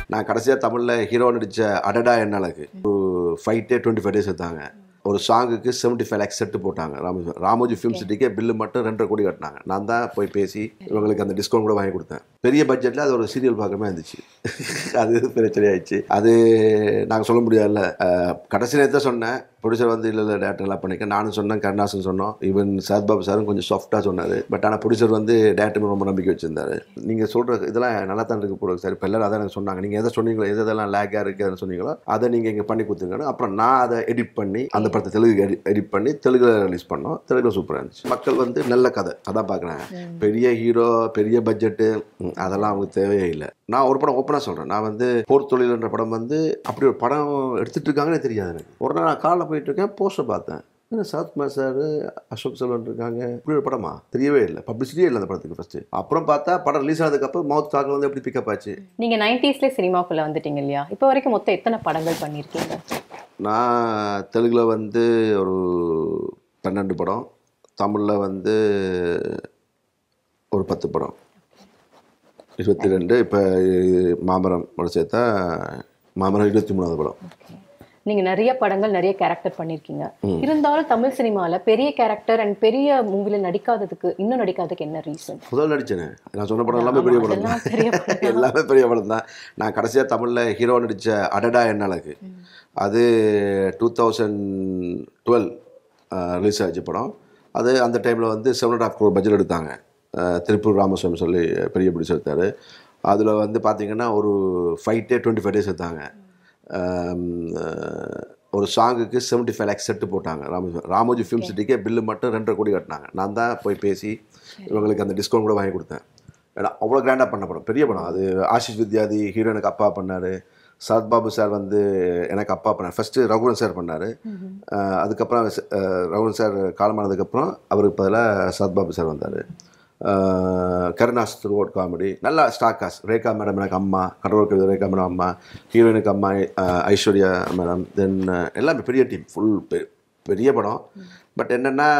நான் கடைசியாக தமிழில் ஹீரோ நடித்த அடடா என்ன அழகு ஒரு ஃபைட்டே டுவெண்ட்டி ஃபைவ் டேஸ் எடுத்தாங்க ஒரு சாங்குக்கு செவன்ட்டி ஃபைவ் லேக்ஸ் செட்டு போட்டாங்க ராமோஜி ராமோஜி ஃபிலிம் சிட்டிக்கே பில்லு மட்டும் ரெண்டரை கோடி கட்டினாங்க நான் தான் போய் பேசி இவங்களுக்கு அந்த டிஸ்கவுண்ட் கூட வாங்கி கொடுத்தேன் பெரிய பட்ஜெட்டில் அது ஒரு சீரியல் பார்க்குற மாதிரி இருந்துச்சு அது பிரச்சனையாயிடுச்சு அது நாங்கள் சொல்ல முடியாதுல்ல அஹ், கடைசி நேரத்தை சொன்னேன் ப்ரொடியூசர் வந்து இல்லை இல்லை டேரக்டர் நல்லா பண்ணிக்க நானும் சொன்னேன் கருணாசன் சொன்னோம் ஈவன் சத்பாபு சாரும் கொஞ்சம் சாஃப்டாக சொன்னார் பட் ஆனால் ப்ரொடியூசர் வந்து டேரக்டர் ரொம்ப நம்பிக்கை வச்சிருந்தாரு நீங்கள் சொல்கிற இதெல்லாம் நல்லா தான் இருக்கு போடுறது சார் இப்போ எல்லாரும் அதான் எனக்கு சொன்னாங்க நீங்கள் எதை சொன்னீங்களோ எது எதெல்லாம் லேக்காக இருக்குதுன்னு சொன்னீங்களோ அதை நீங்கள் இங்கே பண்ணி கொடுத்துங்கன்னு அப்புறம் நான் அதை எடிட் பண்ணி அந்த படத்தை தெலுங்கு எடி எடிட் பண்ணி தெலுங்குல ரிலீஸ் பண்ணோம் தெலுங்குல சூப்பராக இருந்துச்சு மக்கள் வந்து நல்ல கதை அதான் பார்க்குறேன் பெரிய ஹீரோ பெரிய பட்ஜெட்டு அதெல்லாம் அவங்களுக்கு தேவையே இல்லை நான் ஒரு படம் ஓப்பனாக சொல்கிறேன் நான் வந்து போர் தொழில்ன்ற படம் வந்து அப்படி ஒரு படம் எடுத்துட்டு இருக்காங்கன்னே தெரியாது எனக்கு ஒரு நாள் நான் காலைல போயிட்டு இருக்கேன் போஸ்டர் பார்த்தேன் என்ன சரத்குமார் சார் அசோக் செல்வன் இருக்காங்க இப்படி ஒரு படமா தெரியவே இல்லை பப்ளிசிட்டியே இல்லை அந்த படத்துக்கு ஃபஸ்ட்டு அப்புறம் பார்த்தா படம் ரிலீஸ் ஆனதுக்கப்புறம் மவுத் டாக்கில் வந்து எப்படி பிக்கப் ஆச்சு நீங்க நைன்டிஸ்ல சினிமாக்குள்ள வந்துட்டீங்க இல்லையா இப்போ வரைக்கும் மொத்தம் எத்தனை படங்கள் பண்ணியிருக்கீங்க நான் தெலுங்குல வந்து ஒரு பன்னெண்டு படம் தமிழில் வந்து ஒரு பத்து படம் இருபத்தி ரெண்டு இப்போ மாமரம் ஒரு சேர்த்தா மாமரம் இருபத்தி மூணாவது படம் நீங்க நிறைய படங்கள் நிறைய கேரக்டர் பண்ணியிருக்கீங்க இருந்தாலும் தமிழ் சினிமால பெரிய கேரக்டர் அண்ட் பெரிய மூவில நடிக்காததுக்கு இன்னும் நடிக்காததுக்கு என்ன ரீசன் முதல் நடிச்சேனே நான் சொன்ன படம் எல்லாமே பெரிய படம் தான் அதெல்லாம் பெரிய படம் எல்லாமே பெரிய படம் தான் நான் கடைசியாக தமிழில் ஹீரோ நடித்த அடடா என்ன அழகு அது டூ தௌசண்ட் டுவெல் ரிலீஸ் ஆச்சு படம் அது அந்த டைமில் வந்து seven and half crore budget எடுத்தாங்க அஹ், திருப்பூர் ராமசாமி சொல்லி பெரிய பிடிச்சி எடுத்தார் அதில் வந்து பார்த்தீங்கன்னா ஒரு ஃபைட்டே டுவெண்ட்டி ஃபைவ் டேஸ் எடுத்தாங்க அம், அஹ், ஒரு சாங்குக்கு செவன்ட்டி ஃபைவ் லேக்ஸ் செட்டு போட்டாங்க ராமோஜி ராமோஜி ஃபிலிம் சிட்டிக்கே பில்லு மட்டும் ரெண்டரை கோடி கட்டினாங்க நான் தான் போய் பேசி இவங்களுக்கு அந்த டிஸ்கவுண்ட் கூட வாங்கி கொடுத்தேன் ஏன்னா அவ்வளோ கிராண்டாக பண்ண படம் பெரிய படம் அது ஆஷிஷ் வித்யாதி ஹீரோனுக்கு அப்பா பண்ணார் சரத்பாபு சார் வந்து எனக்கு அப்பா பண்ணார் ஃபஸ்ட்டு ரகுவரன் சார் பண்ணார் அதுக்கப்புறம் ச- அஹ், ரகுவரன் சார் காலமானதுக்கப்புறம் அவருக்கு பதிலாக சரத்பாபு சார் வந்தார் கருணாஸ் த்ரூ காமெடி நல்லா ஸ்டார் காஸ்ட் ரேகா மேடம் எனக்கு அம்மா கடவுள் கவிதை ரேகா மேடம் அம்மா ஹீரோயினுக்கு அம்மா அஹ், ஐஸ்வர்யா மேடம் தென் எல்லாமே பெரிய டீம் ஃபுல் பெரிய படம் பட் என்னென்னா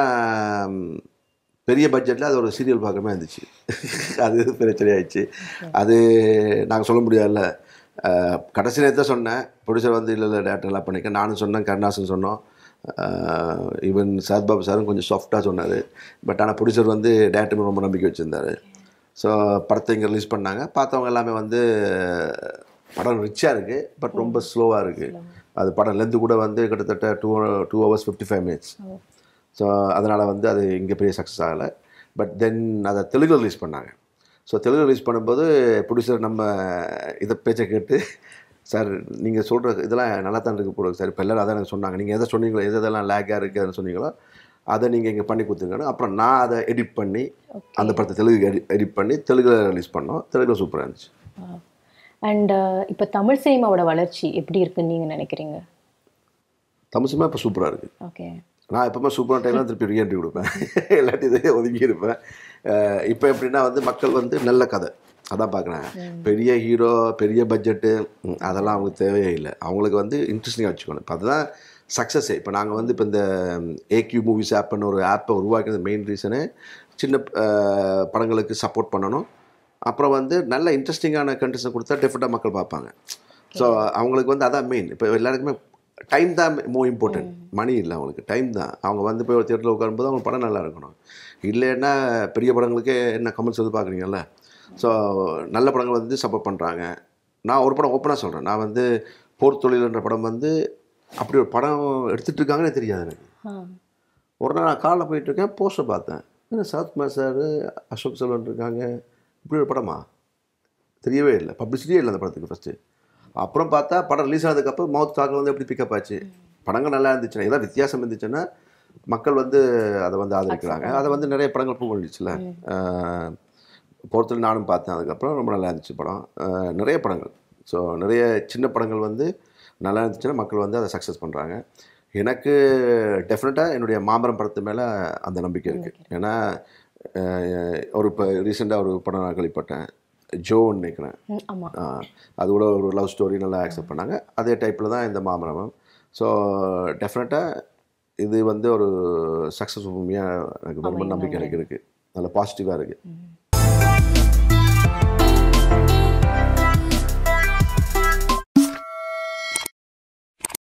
பெரிய பட்ஜெட்டில் அது ஒரு சீரியல் பார்க்குற மாதிரி இருந்துச்சு அது பிரச்சனையாயிடுச்சு அது நாங்கள் சொல்ல முடியாதுல்ல அஹ், கடைசி நேரத்தை சொன்னேன் ப்ரொடியூசர் வந்து இல்லை இல்லை டேரக்டர் நல்லா பண்ணிக்க நானும் சொன்னேன் கருணாசன் சொன்னோம் ஈவன் சத்பாபு சாரும் கொஞ்சம் சாஃப்டாக சொன்னார் பட் ஆனால் ப்ரொடியூசர் வந்து டேரக்டர் மேல ரொம்ப நம்பிக்கை வச்சுருந்தாரு ஸோ படத்தை இங்கே ரிலீஸ் பண்ணாங்க பார்த்தவங்க எல்லாமே வந்து படம் ரிச்சாக இருக்குது பட் ரொம்ப ஸ்லோவாக இருக்குது அது படம் லென்த்து கூட வந்து கிட்டத்தட்ட two two hours fifty five minutes so அதனால் வந்து அது இங்கே பெரிய சக்ஸஸ் ஆகலை பட் தென் அதை தெலுங்கு ரிலீஸ் பண்ணாங்க ஸோ தெலுங்கு ரிலீஸ் பண்ணும்போது ப்ரொடியூசர் நம்ம இதை பேச்சை கேட்டு சார் நீங்கள் சொல்கிற இதெல்லாம் நல்லா தான் இருக்கு போடுறது சார் இப்போ எல்லாரும் அதான் எனக்கு சொன்னாங்க நீங்கள் எதை சொன்னீங்களோ எது எதெல்லாம் லேக்காக இருக்குதுன்னு சொன்னீங்களோ அதை நீங்கள் இங்கே பண்ணி கொடுத்துங்கன்னு அப்புறம் நான் அதை எடிட் பண்ணி அந்த படத்தை தெலுங்கு எடி எடிட் பண்ணி தெலுங்குல ரிலீஸ் பண்ணோம் தெலுங்குல சூப்பராக இருந்துச்சு அண்ட் இப்போ தமிழ் சினிமாவோட வளர்ச்சி எப்படி இருக்குன்னு நீங்க நினைக்கிறீங்க தமிழ் சினிமா இப்போ சூப்பராக இருக்குது ஓகே நான் எப்பவுமே சூப்பரான டைம்ல திருப்பி ரீஎன்ட்ரி கொடுப்பேன் இல்லாட்டி இதே ஒதுங்கி இருப்பேன் இப்போ எப்படின்னா வந்து மக்கள் வந்து நல்ல கதை அதான் பார்க்குறேன் பெரிய ஹீரோ பெரிய பட்ஜெட்டு அதெல்லாம் அவங்களுக்கு தேவையே இல்லை அவங்களுக்கு வந்து இன்ட்ரெஸ்டிங்காக வச்சுக்கணும் இப்போ அதுதான் சக்ஸஸே இப்போ நாங்கள் வந்து இப்போ இந்த ஏக்யூ மூவிஸ் ஆப்னு ஒரு ஆப்பை உருவாக்கினது மெயின் ரீசனே சின்ன அஹ், படங்களுக்கு சப்போர்ட் பண்ணணும் அப்புறம் வந்து நல்ல இன்ட்ரெஸ்டிங்கான கண்டென்ட்ஸை கொடுத்தா டெஃபினட்டாக மக்கள் பார்ப்பாங்க ஸோ அவங்களுக்கு வந்து அதான் மெயின் இப்போ எல்லாருக்குமே டைம் தான் மோ இம்பார்ட்டன்ட் மணி இல்லை அவங்களுக்கு டைம் தான் அவங்க வந்து போய் ஒரு தியேட்டரில் உட்காரும்போது அவங்க படம் நல்லா இருக்கணும் இல்லைன்னா பெரிய படங்களுக்கே என்ன கமெண்ட்ஸ் வந்து பார்க்குறீங்கல்ல ஸோ நல்ல படங்கள் வந்து சப்போர்ட் பண்ணுறாங்க நான் ஒரு படம் ஓப்பனாக சொல்கிறேன் நான் வந்து போர் தொழில்ன்ற படம் வந்து அப்படி ஒரு படம் எடுத்துட்டு இருக்காங்கன்னே தெரியாது எனக்கு ஒரு நாள் நான் காலைல போயிட்டு இருக்கேன் போஸ்டர் பார்த்தேன் என்ன சரத்குமார் சார் அசோக் செல்வன் இருக்காங்க இப்படி ஒரு படமா தெரியவே இல்லை பப்ளிசிட்டியே இல்லை அந்த படத்துக்கு ஃபஸ்ட்டு அப்புறம் பார்த்தா படம் ரிலீஸ் ஆனதுக்கப்புறம் மவுத் டாக்கில் வந்து எப்படி பிக்கப் ஆச்சு படங்கள் நல்லா இருந்துச்சுன்னா ஏதாவது வித்தியாசம் இருந்துச்சுன்னா மக்கள் வந்து அதை வந்து ஆதரிக்கிறாங்க அதை வந்து நிறைய படங்கள் ப்ரூவ் பண்ணிடுச்சுல பொறுத்தவரை நானும் பார்த்தேன் அதுக்கப்புறம் ரொம்ப நல்லா இருந்துச்சு படம் அஹ் நிறைய படங்கள் ஸோ நிறைய சின்ன படங்கள் வந்து நல்லா இருந்துச்சுன்னா மக்கள் வந்து அதை சக்ஸஸ் பண்ணுறாங்க எனக்கு டெஃபினட்டாக என்னுடைய மாமரம் படத்து மேலே அந்த நம்பிக்கை இருக்குது ஏன்னா அஹ், ஒரு இப்போ ரீசெண்டாக ஒரு படம் நான் கேள்விப்பட்டேன் ஜோன்னு நினைக்கிறேன் ம், ஆமா ஆ, அது கூட ஒரு லவ் ஸ்டோரி நல்லா அக்செப்ட் பண்ணாங்க அதே டைப்பில் தான் இந்த மாமரமம் ஸோ டெஃபினட்டாக இது வந்து ஒரு சக்ஸஸ் மூவியாக எனக்கு ரொம்ப நம்பிக்கை எனக்கு இருக்குது நல்ல பாசிட்டிவாக இருக்குது ம்.